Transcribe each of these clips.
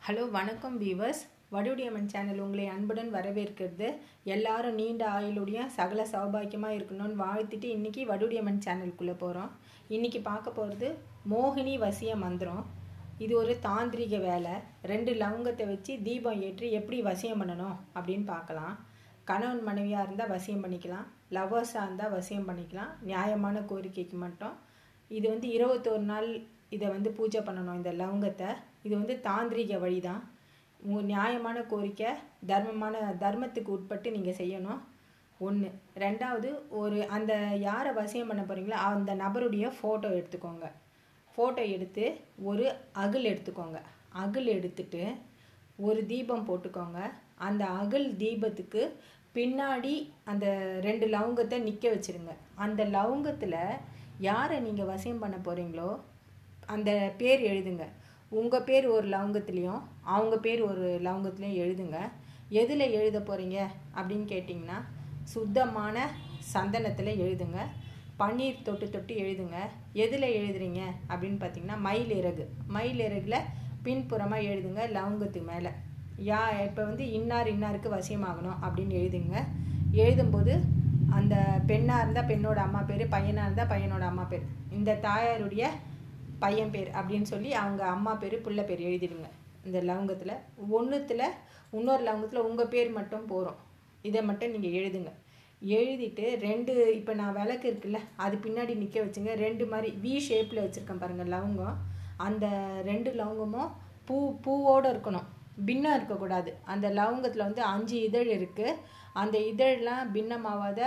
hello வணக்கம் viewers வடுடியம்மன் channel உங்களை அன்புடன் வரவேற்கிறது எல்லாரும் நீண்ட ஆயுளுடைய சகல சௌபாக்கியமாக இருக்கணும்னு வாழ்த்திட்டு இன்றைக்கி வடுடியம்மன் சேனலுக்குள்ளே போகிறோம் இன்றைக்கி பார்க்க போகிறது மோகினி வசிய மந்திரம் இது ஒரு தாந்திரிக வேலை ரெண்டு லவங்கத்தை வச்சு தீபம் ஏற்றி எப்படி வசியம் பண்ணணும் அப்படின்னு பார்க்கலாம் கணவன் மனைவியாக இருந்தால் வசியம் பண்ணிக்கலாம் லவ்வர்ஸாக இருந்தால் வசியம் பண்ணிக்கலாம் நியாயமான கோரிக்கைக்கு மட்டும் இது வந்து இருபத்தோரு நாள் இதை வந்து பூஜை பண்ணணும் இந்த லவங்கத்தை இது வந்து தாந்திரிக வழி தான் உங்கள் நியாயமான கோரிக்கை தர்மமான தர்மத்துக்கு உட்பட்டு நீங்கள் செய்யணும் ஒன்று ரெண்டாவது ஒரு அந்த யாரை வசியம் பண்ண போகிறீங்களோ அந்த நபருடைய ஃபோட்டோ எடுத்துக்கோங்க ஃபோட்டோ எடுத்து ஒரு அகில் எடுத்துக்கோங்க அகில் எடுத்துட்டு ஒரு தீபம் போட்டுக்கோங்க அந்த அகில் தீபத்துக்கு பின்னாடி அந்த ரெண்டு லவங்கத்தை நிற்க வச்சுருங்க அந்த லவங்கத்தில் யாரை நீங்கள் வசியம் பண்ண போகிறீங்களோ அந்த பேர் எழுதுங்க உங்கள் பேர் ஒரு லவங்கத்துலேயும் அவங்க பேர் ஒரு லவங்கத்துலேயும் எழுதுங்க எதில் எழுத போகிறீங்க அப்படின்னு கேட்டிங்கன்னா சுத்தமான சந்தனத்தில் எழுதுங்க பன்னீர் தொட்டு தொட்டு எழுதுங்க எதில் எழுதுறீங்க அப்படின்னு பார்த்தீங்கன்னா மயில் இறகு மயில் இறகுல பின்புறமாக எழுதுங்க லவங்கத்துக்கு மேலே யா இப்போ வந்து இன்னார் இன்னாருக்கு வசியமாகணும் அப்படின்னு எழுதுங்க எழுதும்போது அந்த பெண்ணாக இருந்தால் பெண்ணோட அம்மா பேர் பையனாக இருந்தால் பையனோட அம்மா பேர் இந்த தாயாருடைய பையன் பேர் அப்படின்னு சொல்லி அவங்க அம்மா பேர் பிள்ளை பேர் எழுதிடுங்க இந்த லவங்கத்தில் ஒன்றுத்தில் இன்னொரு லவங்கத்தில் உங்கள் பேர் மட்டும் போகிறோம் இதை மட்டும் நீங்கள் எழுதுங்க எழுதிட்டு ரெண்டு இப்போ நான் விளக்கு இருக்குல்ல அது பின்னாடி நிற்க வச்சுங்க ரெண்டு மாதிரி வி ஷேப்பில் வச்சுருக்கேன் பாருங்கள் லவங்கம் அந்த ரெண்டு லவங்கமும் பூ பூவோடு இருக்கணும் பின்னம் இருக்கக்கூடாது அந்த லவங்கத்தில் வந்து அஞ்சு இதழ் இருக்குது அந்த இதழ்லாம் பின்னமாவாத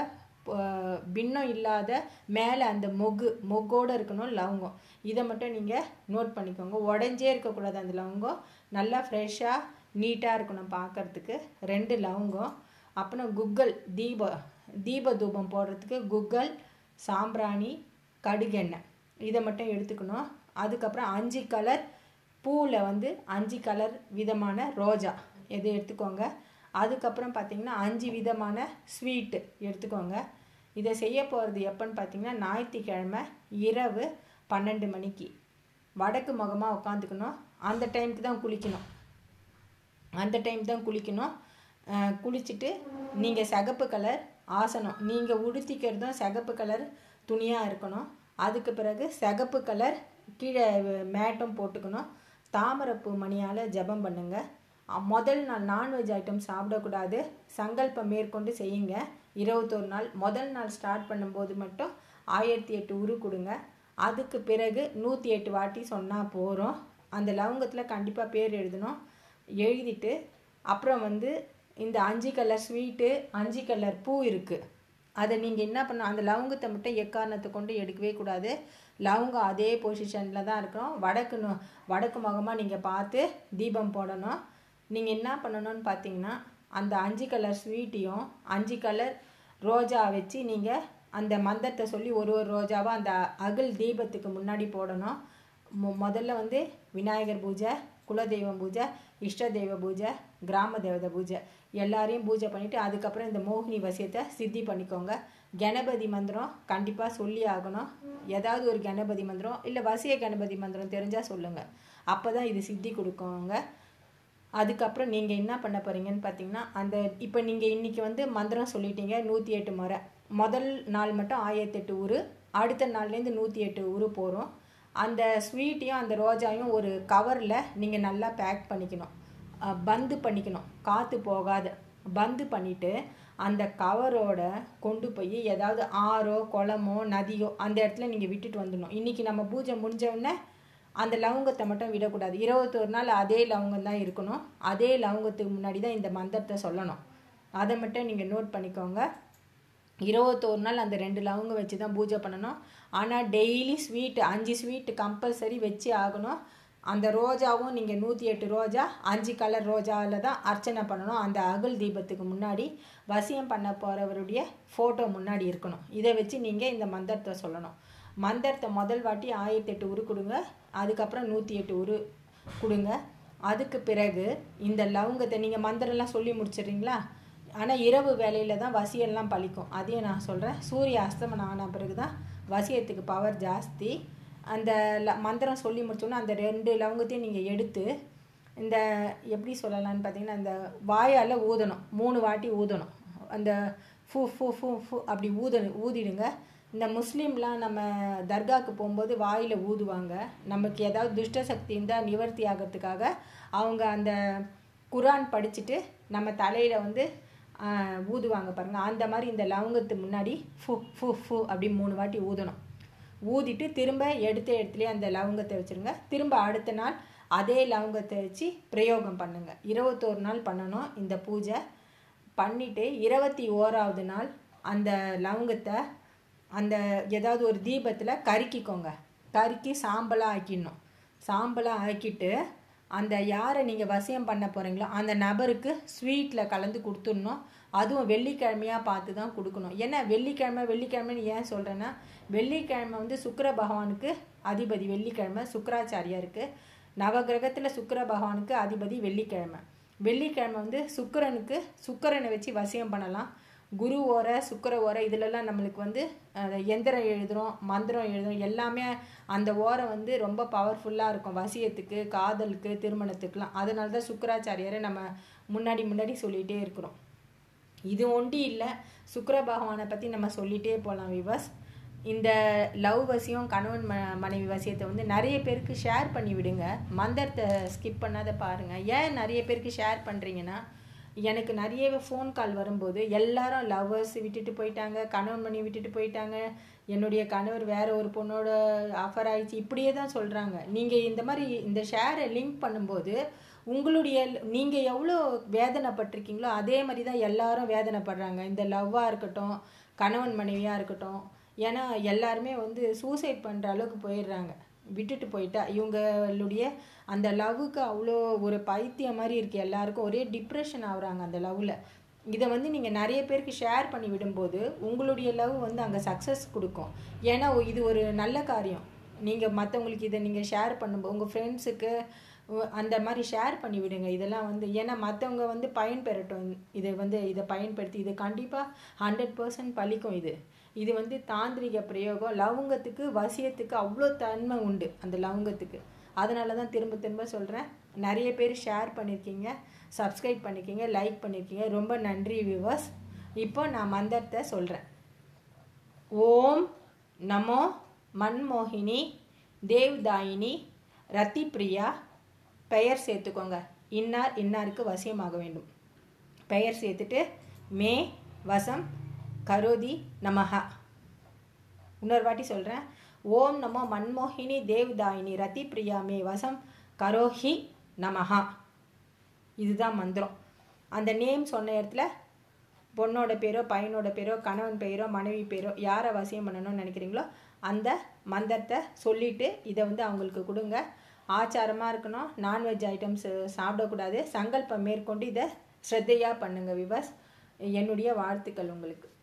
பின்னம் இல்லாத மேலே அந்த மொகு மொக்கோடு இருக்கணும் லவங்கம் இதை மட்டும் நீங்கள் நோட் பண்ணிக்கோங்க உடஞ்சே இருக்கக்கூடாது அந்த லவங்கம் நல்லா ஃப்ரெஷ்ஷாக நீட்டாக இருக்கணும் பார்க்குறதுக்கு ரெண்டு லவங்கம் அப்புறம் குக்கல் தீப தீப தூபம் போடுறதுக்கு குக்கல் சாம்பிராணி கடுகெண்ணெய் இதை மட்டும் எடுத்துக்கணும் அதுக்கப்புறம் அஞ்சு கலர் பூவில் வந்து அஞ்சு கலர் விதமான ரோஜா எது எடுத்துக்கோங்க அதுக்கப்புறம் பார்த்திங்கன்னா அஞ்சு விதமான ஸ்வீட்டு எடுத்துக்கோங்க இதை செய்ய போகிறது எப்போன்னு பார்த்தீங்கன்னா ஞாயிற்றுக்கிழமை இரவு பன்னெண்டு மணிக்கு வடக்கு முகமாக உட்காந்துக்கணும் அந்த டைமுக்கு தான் குளிக்கணும் அந்த டைம் தான் குளிக்கணும் குளிச்சுட்டு நீங்கள் சிகப்பு கலர் ஆசனம் நீங்கள் உடுத்திக்கிறதும் சிகப்பு கலர் துணியாக இருக்கணும் அதுக்கு பிறகு சிகப்பு கலர் கீழே மேட்டும் போட்டுக்கணும் தாமரைப்பூ மணியால் ஜபம் பண்ணுங்கள் முதல் நாள் நான்வெஜ் ஐட்டம் சாப்பிடக்கூடாது சங்கல்பம் மேற்கொண்டு செய்யுங்க இருபத்தொரு நாள் முதல் நாள் ஸ்டார்ட் பண்ணும்போது மட்டும் ஆயிரத்தி எட்டு உரு கொடுங்க அதுக்கு பிறகு நூற்றி எட்டு வாட்டி சொன்னால் போகிறோம் அந்த லவங்கத்தில் கண்டிப்பாக பேர் எழுதணும் எழுதிட்டு அப்புறம் வந்து இந்த அஞ்சு கலர் ஸ்வீட்டு அஞ்சு கலர் பூ இருக்குது அதை நீங்கள் என்ன பண்ண அந்த லவங்கத்தை மட்டும் எக்காரணத்தை கொண்டு எடுக்கவே கூடாது லவங்கம் அதே பொசிஷனில் தான் இருக்கிறோம் வடக்கு வடக்கு முகமாக நீங்கள் பார்த்து தீபம் போடணும் நீங்கள் என்ன பண்ணணும்னு பார்த்தீங்கன்னா அந்த அஞ்சு கலர் ஸ்வீட்டையும் அஞ்சு கலர் ரோஜா வச்சு நீங்கள் அந்த மந்திரத்தை சொல்லி ஒரு ஒரு ரோஜாவாக அந்த அகல் தீபத்துக்கு முன்னாடி போடணும் முதல்ல வந்து விநாயகர் பூஜை குலதெய்வம் பூஜை இஷ்ட தெய்வ பூஜை கிராம தேவதை பூஜை எல்லாரையும் பூஜை பண்ணிவிட்டு அதுக்கப்புறம் இந்த மோகினி வசியத்தை சித்தி பண்ணிக்கோங்க கணபதி மந்திரம் கண்டிப்பாக சொல்லி ஆகணும் ஏதாவது ஒரு கணபதி மந்திரம் இல்லை வசிய கணபதி மந்திரம் தெரிஞ்சால் சொல்லுங்கள் அப்போ தான் இது சித்தி கொடுக்குங்க அதுக்கப்புறம் நீங்கள் என்ன பண்ண போகிறீங்கன்னு பார்த்தீங்கன்னா அந்த இப்போ நீங்கள் இன்றைக்கி வந்து மந்திரம் சொல்லிட்டீங்க நூற்றி எட்டு முறை முதல் நாள் மட்டும் ஆயிரத்தி எட்டு ஊர் அடுத்த நாள்லேருந்து நூற்றி எட்டு ஊர் போகிறோம் அந்த ஸ்வீட்டையும் அந்த ரோஜாயும் ஒரு கவரில் நீங்கள் நல்லா பேக் பண்ணிக்கணும் பந்து பண்ணிக்கணும் காற்று போகாத பந்து பண்ணிவிட்டு அந்த கவரோட கொண்டு போய் ஏதாவது ஆறோ குளமோ நதியோ அந்த இடத்துல நீங்கள் விட்டுட்டு வந்துடணும் இன்றைக்கி நம்ம பூஜை முடிஞ்சவுடனே அந்த லவங்கத்தை மட்டும் விடக்கூடாது இருபத்தொரு நாள் அதே லவங்கம் தான் இருக்கணும் அதே லவங்கத்துக்கு முன்னாடி தான் இந்த மந்திரத்தை சொல்லணும் அதை மட்டும் நீங்கள் நோட் பண்ணிக்கோங்க இருபத்தோரு நாள் அந்த ரெண்டு லவங்கம் வச்சு தான் பூஜை பண்ணணும் ஆனால் டெய்லி ஸ்வீட்டு அஞ்சு ஸ்வீட்டு கம்பல்சரி வச்சு ஆகணும் அந்த ரோஜாவும் நீங்கள் நூற்றி எட்டு ரோஜா அஞ்சு கலர் ரோஜாவில் தான் அர்ச்சனை பண்ணணும் அந்த அகல் தீபத்துக்கு முன்னாடி வசியம் பண்ண போகிறவருடைய ஃபோட்டோ முன்னாடி இருக்கணும் இதை வச்சு நீங்கள் இந்த மந்திரத்தை சொல்லணும் மந்திரத்தை முதல் வாட்டி ஆயிரத்தி எட்டு உரு கொடுங்க அதுக்கப்புறம் நூற்றி எட்டு உரு கொடுங்க அதுக்கு பிறகு இந்த லவங்கத்தை நீங்கள் மந்திரம்லாம் சொல்லி முடிச்சிடுறீங்களா ஆனால் இரவு வேலையில் தான் வசியெல்லாம் பழிக்கும் அதையும் நான் சொல்கிறேன் சூரிய அஸ்தமனம் ஆன பிறகு தான் வசியத்துக்கு பவர் ஜாஸ்தி அந்த ல மந்திரம் சொல்லி முடிச்சோன்னா அந்த ரெண்டு லவங்கத்தையும் நீங்கள் எடுத்து இந்த எப்படி சொல்லலாம்னு பார்த்தீங்கன்னா இந்த வாயால் ஊதணும் மூணு வாட்டி ஊதணும் அந்த ஃபூ ஃபூ ஃபூ ஃபூ அப்படி ஊதணும் ஊதிடுங்க இந்த முஸ்லீம்லாம் நம்ம தர்காவுக்கு போகும்போது வாயில் ஊதுவாங்க நமக்கு ஏதாவது துஷ்ட சக்தி இருந்தால் நிவர்த்தி ஆகிறதுக்காக அவங்க அந்த குரான் படிச்சுட்டு நம்ம தலையில் வந்து ஆஹ், ஊதுவாங்க பாருங்கள் அந்த மாதிரி இந்த லவங்கத்து முன்னாடி ஃபு ஃபு ஃபு அப்படி மூணு வாட்டி ஊதணும் ஊதிட்டு திரும்ப எடுத்த இடத்துலயே அந்த லவங்கத்தை வச்சுருங்க திரும்ப அடுத்த நாள் அதே லவங்கத்தை வச்சு பிரயோகம் பண்ணுங்க இருபத்தோரு நாள் பண்ணணும் இந்த பூஜை பண்ணிட்டு இருபத்தி ஓராவது நாள் அந்த லவங்கத்தை அந்த ஏதாவது ஒரு தீபத்தில் கருக்கிக்கோங்க கருக்கி சாம்பலாக ஆக்கிடணும் சாம்பலாக ஆக்கிட்டு அந்த யாரை நீங்கள் வசியம் பண்ண போகிறீங்களோ அந்த நபருக்கு ஸ்வீட்டில் கலந்து கொடுத்துடணும் அதுவும் வெள்ளிக்கிழமையாக பார்த்து தான் கொடுக்கணும் ஏன்னா வெள்ளிக்கிழமை வெள்ளிக்கிழமைன்னு ஏன் சொல்கிறேன்னா வெள்ளிக்கிழமை வந்து சுக்கிர பகவானுக்கு அதிபதி வெள்ளிக்கிழமை சுக்கராச்சாரியாருக்கு நவகிரகத்தில் சுக்கிர பகவானுக்கு அதிபதி வெள்ளிக்கிழமை வெள்ளிக்கிழமை வந்து சுக்கிரனுக்கு சுக்கிரனை வச்சு வசியம் பண்ணலாம் குரு ஓரை சுக்கிர ஓரை இதிலெல்லாம் நம்மளுக்கு வந்து அஹ், எந்திரம் எழுதுகிறோம் மந்திரம் எழுதுறோம் எல்லாமே அந்த ஓரை வந்து ரொம்ப பவர்ஃபுல்லாக இருக்கும் வசியத்துக்கு காதலுக்கு திருமணத்துக்குலாம் அதனால தான் சுக்கராச்சாரியாரை நம்ம முன்னாடி முன்னாடி சொல்லிகிட்டே இருக்கிறோம் இது ஒண்டி இல்லை சுக்கிர பகவானை பற்றி நம்ம சொல்லிகிட்டே போகலாம் விவாஸ் இந்த லவ் வசியம் கணவன் ம மனைவி வசியத்தை வந்து நிறைய பேருக்கு ஷேர் பண்ணி விடுங்க மந்திரத்தை ஸ்கிப் பண்ணாத பாருங்கள் ஏன் நிறைய பேருக்கு ஷேர் பண்ணுறீங்கன்னா எனக்கு நிறைய ஃபோன் கால் வரும்போது எல்லாரும் லவ்வர்ஸ் விட்டுட்டு போயிட்டாங்க கணவன் மணி விட்டுட்டு போயிட்டாங்க என்னுடைய கணவர் வேற ஒரு பொண்ணோட ஆஃபர் ஆயிடுச்சு இப்படியே தான் சொல்கிறாங்க நீங்கள் இந்த மாதிரி இந்த ஷேரை லிங்க் பண்ணும்போது உங்களுடைய நீங்கள் எவ்வளோ வேதனைப்பட்டிருக்கீங்களோ அதே மாதிரி தான் எல்லாரும் வேதனைப்படுறாங்க இந்த லவ்வாக இருக்கட்டும் கணவன் மனைவியாக இருக்கட்டும் ஏன்னா எல்லாருமே வந்து சூசைட் பண்ணுற அளவுக்கு போயிடுறாங்க விட்டுட்டு போயிட்டா இவங்களுடைய அந்த லவ்வுக்கு அவ்வளோ ஒரு பைத்தியம் மாதிரி இருக்குது எல்லாருக்கும் ஒரே டிப்ரெஷன் ஆகுறாங்க அந்த லவ்வில் இதை வந்து நீங்கள் நிறைய பேருக்கு ஷேர் பண்ணி விடும்போது உங்களுடைய லவ் வந்து அங்கே சக்ஸஸ் கொடுக்கும் ஏன்னா இது ஒரு நல்ல காரியம் நீங்கள் மற்றவங்களுக்கு இதை நீங்கள் ஷேர் பண்ணும்போது உங்கள் ஃப்ரெண்ட்ஸுக்கு அந்த மாதிரி ஷேர் பண்ணி விடுங்க இதெல்லாம் வந்து ஏன்னா மற்றவங்க வந்து பயன்பெறட்டும் இதை வந்து இதை பயன்படுத்தி இது கண்டிப்பாக ஹண்ட்ரட் பர்சன்ட் பழிக்கும் இது இது வந்து தாந்திரிக பிரயோகம் லவங்கத்துக்கு வசியத்துக்கு அவ்வளோ தன்மை உண்டு அந்த லவங்கத்துக்கு அதனால தான் திரும்ப திரும்ப சொல்கிறேன் நிறைய பேர் ஷேர் பண்ணியிருக்கீங்க சப்ஸ்கிரைப் பண்ணியிருக்கீங்க லைக் பண்ணியிருக்கீங்க ரொம்ப நன்றி வியூவர்ஸ் இப்போ நான் மந்திரத்தை சொல்கிறேன் ஓம் நமோ மன்மோகினி தேவ்தாயினி ரத்திப்பிரியா பெயர் சேர்த்துக்கோங்க இன்னார் இன்னாருக்கு வசியமாக வேண்டும் பெயர் சேர்த்துட்டு மே வசம் கரோதி நமஹா இன்னொரு வாட்டி சொல்கிறேன் ஓம் நமோ மன்மோகினி தேவ்தாயினி ரத்திப்பிரியா மே வசம் கரோஹி நமஹா இதுதான் மந்திரம் அந்த நேம் சொன்ன இடத்துல பொண்ணோட பேரோ பையனோட பேரோ கணவன் பேரோ மனைவி பேரோ யாரை வசியம் பண்ணணும்னு நினைக்கிறீங்களோ அந்த மந்திரத்தை சொல்லிட்டு இதை வந்து அவங்களுக்கு கொடுங்க ஆச்சாரமாக இருக்கணும் நான்வெஜ் ஐட்டம்ஸ் சாப்பிடக்கூடாது சங்கல்பம் மேற்கொண்டு இதை ஸ்ரத்தையாக பண்ணுங்க விவாஸ் என்னுடைய வாழ்த்துக்கள் உங்களுக்கு